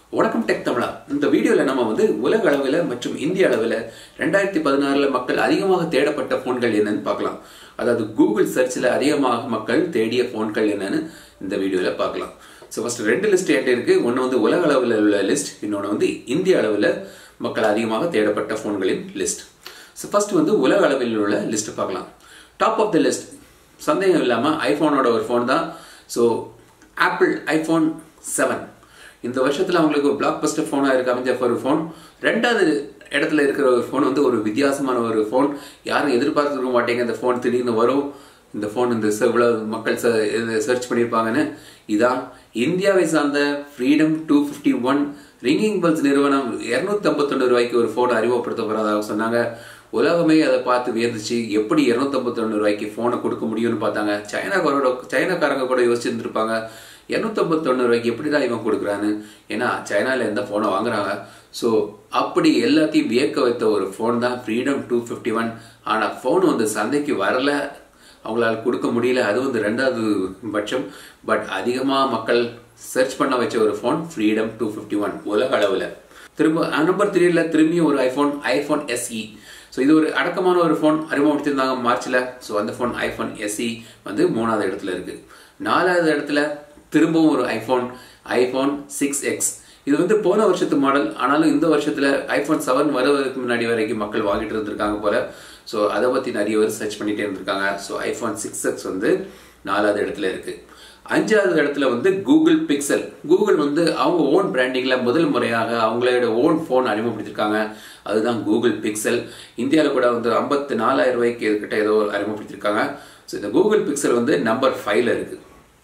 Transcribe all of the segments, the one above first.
வணக்கம் டெக் தமிழா இந்த வீடியோவில் நம்ம வந்து உலக அளவில் மற்றும் இந்திய அளவில் ரெண்டாயிரத்தி பதினாறில் மக்கள் அதிகமாக தேடப்பட்ட ஃபோன்கள் என்னன்னு பார்க்கலாம் அதாவது கூகுள் சர்ச்சில் அதிகமாக மக்கள் தேடிய ஃபோன்கள் என்னன்னு இந்த வீடியோவில் பார்க்கலாம் ஸோ ஃபர்ஸ்ட் ரெண்டு லிஸ்ட் என்கிட்ட இருக்கு ஒன்று வந்து உலக அளவில் உள்ள லிஸ்ட் இன்னொன்று வந்து இந்திய அளவில் மக்கள் அதிகமாக தேடப்பட்ட ஃபோன்களின் லிஸ்ட் ஸோ ஃபர்ஸ்ட் வந்து உலக அளவில் உள்ள லிஸ்ட் பார்க்கலாம் டாப் ஆஃப் த லிஸ்ட் சந்தேகம் இல்லாமல் ஐஃபோனோட ஒரு ஃபோன் தான் ஸோ ஆப்பிள் ஐஃபோன் செவன் இந்த வருஷத்தில் அவங்களுக்கு பிளாக் பஸ்டர் ஃபோனாக இருக்க அமைஞ்ச ஒரு ஃபோன் ரெண்டாவது இடத்துல இருக்கிற ஒரு ஃபோன் வந்து ஒரு வித்தியாசமான ஒரு ஃபோன் யாரும் எதிர்பார்த்துருக்க மாட்டேங்க இந்த ஃபோன் திடீர்னு வரும் இந்த ஃபோன் இந்த இவ்வளோ மக்கள் சர்ச் பண்ணியிருப்பாங்கன்னு இதான் இந்தியாவை சார்ந்த Freedom two fifty one Ringing Bells நிறுவனம் இரநூத்தி ஐம்பத்தொன்று ரூபாய்க்கு ஒரு ஃபோன் அறிமுகப்படுத்த போகிறதாக சொன்னாங்க உலகமே அதை பார்த்து வியந்துச்சு எப்படி இரநூத்தம்பத்தொன்று ரூபாய்க்கு ஃபோனை கொடுக்க முடியும்னு பார்த்தாங்க சைனாக்காரோட சைனாக்காரங்க கூட யோசிச்சிருந்துருப்பாங்க இரநூத்தம்பத்தொன்று ரூபாய்க்கு எப்படி தான் இவன் கொடுக்குறான்னு ஏன்னா சைனாவில் எந்த ஃபோனை வாங்குறாங்க ஸோ அப்படி எல்லாத்தையும் வியக்க வைத்த ஒரு ஃபோன் தான் ஃப்ரீடம் டூ ஃபிஃப்டி ஒன் ஆனால் ஃபோன் வந்து சந்தைக்கு வரல அவங்களால கொடுக்க முடியல அது வந்து ரெண்டாவது பட்சம் பட் அதிகமாக மக்கள் சர்ச் பண்ண வச்ச ஒரு phone Freedom two fifty one உலக அளவில் திரும்ப நம்பர் த்ரீல திரும்பியும் ஒரு ஐஃபோன் ஐஃபோன் எஸ்இ ஸோ இது ஒரு அடக்கமான ஒரு ஃபோன் அறிமுகப்படுத்தியிருந்தாங்க மார்ச்சில் ஸோ அந்த ஃபோன் ஐஃபோன் எஸ்இ வந்து மூணாவது இடத்துல இருக்கு நாலாவது இடத்துல திரும்பவும் ஒரு ஐஃபோன் ஐஃபோன் சிக்ஸ் எக்ஸ் இது வந்து போன வருஷத்து மாடல் ஆனாலும் இந்த வருஷத்தில் ஐஃபோன் செவன் வருவதற்கு முன்னாடி வரைக்கும் மக்கள் வாங்கிட்டு இருந்திருக்காங்க போல ஸோ அதை பற்றி நிறைய பேர் சர்ச் பண்ணிட்டே இருந்திருக்காங்க ஸோ ஐஃபோன் சிக்ஸ் எக்ஸ் வந்து நாலாவது இடத்துல இருக்கு அஞ்சாவது இடத்துல வந்து கூகுள் பிக்சல் கூகுள் வந்து அவங்க ஓன் பிராண்டிங்கில் முதல் முறையாக அவங்களோட ஓன் ஃபோன் அறிமுகப்படுத்திருக்காங்க அதுதான் கூகுள் பிக்சல் இந்தியாவில் கூட வந்து ஐம்பத்தி நாலாயிரம் ரூபாய்க்கு கிட்ட ஏதோ அறிமுகப்படுத்திருக்காங்க ஸோ இந்த கூகுள் பிக்சல் வந்து நம்பர் ஃபைவ்ல இருக்குது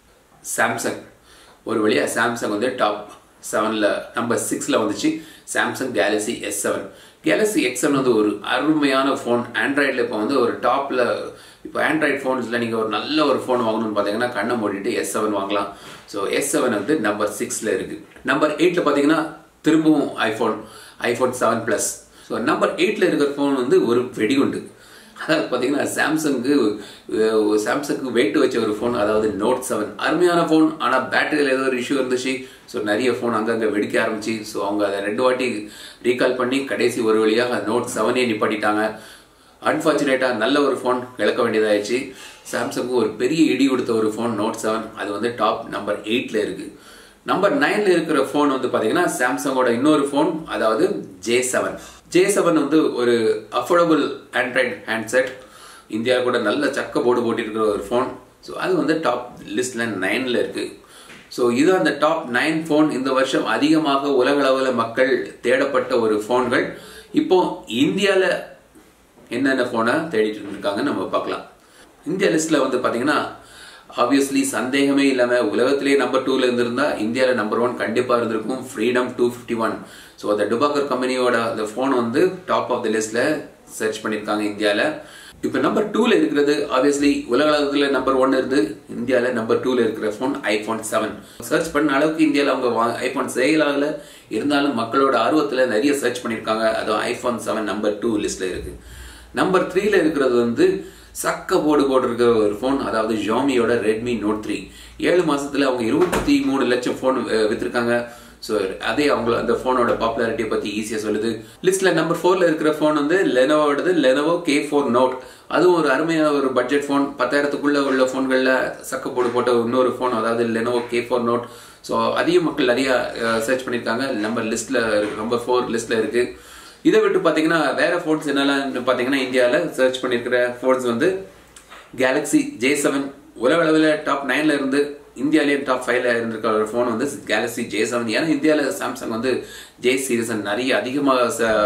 சாம்சங் ஒரு வழியாக சாம்சங் வந்து டாப் செவனில் நம்பர் சிக்ஸில் வந்துச்சு Samsung Galaxy S seven Galaxy X seven வந்து ஒரு அருமையான ஃபோன் ஆண்ட்ராய்டில் இப்போ வந்து ஒரு டாப்பில் இப்போ ஆண்ட்ராய்டு ஃபோன்ஸில் நீங்கள் ஒரு நல்ல ஒரு ஃபோன் வாங்கணும்னு பார்த்தீங்கன்னா கண்ணை மூடிட்டு எஸ் செவன் வாங்கலாம் ஸோ எஸ் செவன் வந்து நம்பர் சிக்ஸில் இருக்குது நம்பர் எயிட்டில் பார்த்தீங்கன்னா திரும்பவும் iPhone iPhone seven plus so number எயிட்டில் இருக்கிற ஃபோன் வந்து ஒரு வெடிகுண்டு அதாவது பார்த்தீங்கன்னா சாம்சங்கு சாம்சங்க்கு வெயிட் வச்ச ஒரு ஃபோன் அதாவது நோட் செவன் அருமையான ஃபோன் ஆனால் பேட்டரியில் ஏதோ ஒரு இஷ்யூ இருந்துச்சு ஸோ நிறைய ஃபோன் அங்கங்கே வெடிக்க ஆரம்பிச்சு ஸோ அவங்க அதை ரெண்டு வாட்டி ரீகால் பண்ணி கடைசி ஒரு வழியாக நோட் செவனே நிப்பாட்டிட்டாங்க அன்ஃபார்ச்சுனேட்டாக நல்ல ஒரு ஃபோன் இழக்க வேண்டியதாகிடுச்சு சாம்சங்கு ஒரு பெரிய இடி கொடுத்த ஒரு ஃபோன் நோட் செவன் அது வந்து டாப் நம்பர் எயிட்டில் இருக்குது நம்பர் நைனில் இருக்கிற ஃபோன் வந்து பார்த்தீங்கன்னா சாம்சங்கோட இன்னொரு ஃபோன் அதாவது ஜே செவன் ஜே செவன் வந்து ஒரு அஃபோர்டபுள் ஆண்ட்ராய்டு ஹேண்ட்செட் இந்தியா கூட நல்ல சக்க போர்டு போட்டிருக்கிற ஒரு ஃபோன் ஸோ அது வந்து டாப் லிஸ்டில் நைனில் இருக்குது ஸோ இது அந்த டாப் நைன் ஃபோன் இந்த வருஷம் அதிகமாக உலகளவில் மக்கள் தேடப்பட்ட ஒரு ஃபோன்கள் இப்போ இந்தியாவில் என்னென்ன ஃபோனை தேடிட்டு இருந்திருக்காங்க நம்ம பார்க்கலாம் இந்தியா லிஸ்ட்டில் வந்து பார்த்தீங்கன்னா ஆப்வியஸ்லி சந்தேகமே இல்லாமல் உலகத்திலேயே நம்பர் டூவில் இருந்திருந்தா இந்தியாவில் நம்பர் ஒன் கண்டிப்பாக இருந்திருக்கும் Freedom two fifty one so அந்த டுபாக்கர் கம்பெனியோட அந்த ஃபோன் வந்து டாப் ஆஃப் த லிஸ்ட்டில் சர்ச் பண்ணியிருக்காங்க இந்தியாவில் இப்போ நம்பர் டூவில் இருக்கிறது ஆப்வியஸ்லி உலகளவில் நம்பர் ஒன் இருந்து இந்தியாவில் நம்பர் டூவில் இருக்கிற ஃபோன் ஐஃபோன் செவன் சர்ச் பண்ண அளவுக்கு இந்தியாவில் அவங்க ஐஃபோன் செயலாகல இருந்தாலும் மக்களோட ஆர்வத்தில் நிறைய சர்ச் பண்ணியிருக்காங்க அதுவும் ஐஃபோன் செவன் நம்பர் டூ லிஸ்ட்டில் இருக்குது நம்பர் த்ரீல இருக்கிறது வந்து சக்க போர்டு போட்டிருக்கிற ஒரு ஃபோன் அதாவது ஜாமியோட ரெட்மி நோட் த்ரீ ஏழு மாசத்துல அவங்க இருபத்தி மூணு லட்சம் ஃபோன் வித்திருக்காங்க ஸோ அதே அவங்க அந்த ஃபோனோட பாப்புலாரிட்டியை பற்றி ஈஸியாக சொல்லுது லிஸ்ட்ல நம்பர் ஃபோர்ல இருக்கிற ஃபோன் வந்து லெனோவோடது லெனோவோ கே ஃபோர் நோட் அதுவும் ஒரு அருமையான ஒரு பட்ஜெட் ஃபோன் பத்தாயிரத்துக்குள்ள உள்ள ஃபோன்களில் சக்க போர்டு போட்ட இன்னொரு ஃபோன் அதாவது Lenovo K four note so அதிக மக்கள் நிறைய சர்ச் பண்ணியிருக்காங்க நம்பர் லிஸ்ட்ல நம்பர் ஃபோர் லிஸ்ட்ல இருக்கு இதை விட்டு பார்த்தீங்கன்னா வேற ஃபோன்ஸ் என்னெல்லாம் பார்த்தீங்கன்னா இந்தியாவில் சர்ச் பண்ணியிருக்கிற ஃபோன்ஸ் வந்து கேலக்ஸி ஜே செவன் உலக அளவில் டாப் நைன்ல இருந்து இந்தியாலேயே டாப் ஃபைவ்ல இருந்திருக்கிற ஒரு ஃபோன் வந்து கேலக்ஸி ஜே செவன் ஏன்னா இந்தியாவில் சாம்சங் வந்து ஜே சீரிஸ் நிறைய அதிகமாக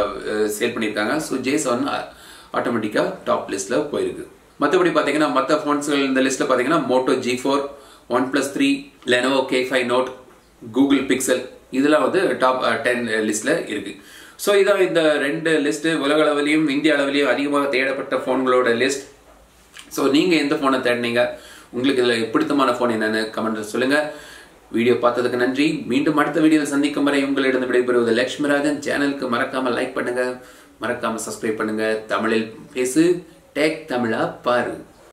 சேல் பண்ணியிருக்காங்க ஸோ ஜே செவன் ஆட்டோமேட்டிக்காக டாப் லிஸ்ட்டில் போயிருக்கு மற்றபடி பார்த்தீங்கன்னா மற்ற ஃபோன்ஸ்கள் இந்த லிஸ்ட்டில் பார்த்தீங்கன்னா Moto G four One Plus three Lenovo K five note Google Pixel இதெல்லாம் வந்து டாப் டென் லிஸ்ட்டில் இருக்குது ஸோ இதான் இந்த ரெண்டு லிஸ்ட்டு உலக அளவிலையும் இந்திய அளவிலையும் அதிகமாக தேடப்பட்ட ஃபோன்களோட லிஸ்ட் ஸோ நீங்கள் எந்த ஃபோனை தேடினீங்க உங்களுக்கு இதில் பிடித்தமான ஃபோன் என்னென்னு கமெண்ட் சொல்லுங்கள் வீடியோ பார்த்ததுக்கு நன்றி மீண்டும் அடுத்த வீடியோவில் சந்திக்கும் வரை உங்களிடம் விடைபெறுவது லட்சுமிராஜன் சேனலுக்கு மறக்காமல் லைக் பண்ணுங்கள் மறக்காமல் சப்ஸ்கிரைப் பண்ணுங்கள் தமிழில் பேசு டேக் தமிழா பாரு